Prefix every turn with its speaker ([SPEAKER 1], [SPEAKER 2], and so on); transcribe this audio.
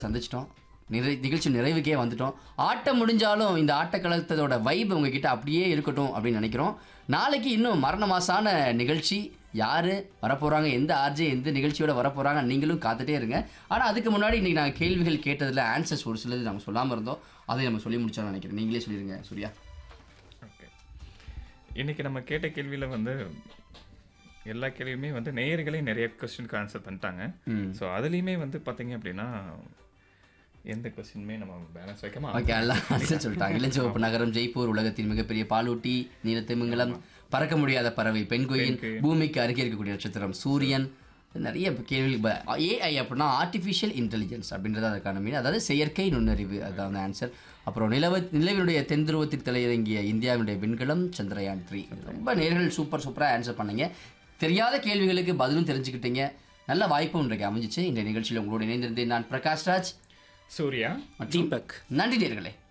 [SPEAKER 1] சந்திச்சிட்டோம் நிறை நிகழ்ச்சி நிறைவுக்கே வந்துட்டோம் ஆட்டம் முடிஞ்சாலும் இந்த ஆட்டக்களத்தோட வைப் உங்ககிட்ட அப்படியே இருக்கட்டும் அப்படின்னு நினைக்கிறோம் நாளைக்கு இன்னும் மரண மாசான நிகழ்ச்சி யார் வரப்போகிறாங்க எந்த ஆர்ஜே எந்த நிகழ்ச்சியோட வரப்போகிறாங்க நீங்களும் காத்துட்டே இருங்க ஆனால் அதுக்கு முன்னாடி இன்றைக்கி நாங்கள் கேள்விகள் கேட்டதில் ஆன்சர்ஸ் ஒரு சிலது நம்ம சொல்லாமல் இருந்தோம் அதை நம்ம சொல்லி முடிச்சோம்னு நினைக்கிறேன் நீங்களே சொல்லிடுங்க சூர்யா
[SPEAKER 2] ஓகே இன்னைக்கு நம்ம கேட்ட கேள்வியில் வந்து எல்லா கேள்வியுமே வந்து நேயர்களே நிறைய கொஸ்டினுக்கு ஆன்சர் பண்ணிட்டாங்க
[SPEAKER 1] ம்
[SPEAKER 2] ஸோ அதுலேயுமே வந்து பார்த்தீங்க அப்படின்னா எந்த கொஸ்டினுமே நம்ம பேலன்ஸ் வைக்காம
[SPEAKER 1] ஓகே எல்லாம் ஆன்சர் சொல்லிட்டாங்க இளஞ்சிவப்பு நகரம் ஜெய்ப்பூர் உலகத்தின் மிகப்பெரிய பாலூட்டி நீலத்திமிங்கலம் பறக்க முடியாத பறவை பெண்குயின் பூமிக்கு அருகே இருக்கக்கூடிய நட்சத்திரம் சூரியன் நிறைய கேள்வி ஏஐ அப்படின்னா ஆர்டிஃபிஷியல் இன்டெலிஜென்ஸ் அப்படின்றது அதுக்கான மீன் அதாவது செயற்கை நுண்ணறிவு அதுதான் அந்த ஆன்சர் அப்புறம் நிலவ நிலவினுடைய தென் துருவத்தில் தலையிறங்கிய இந்தியாவினுடைய விண்கலம் சந்திரயான் த்ரீ ரொம்ப நேர்கள் சூப்பர் சூப்பராக ஆன்சர் பண்ணீங்க தெரியாத கேள்விகளுக்கு பதிலும் தெரிஞ்சுக்கிட்டீங்க நல்ல வாய்ப்பும் இன்றைக்கு அமைஞ்சிச்சு இந்த நிகழ்ச்சியில் உங்களோட இணைந்திருந்தேன் நான் பிரகாஷ்ராஜ்
[SPEAKER 2] சூர்யா
[SPEAKER 1] மற்றும்
[SPEAKER 3] தீபக்
[SPEAKER 1] நன்றி நேர்களே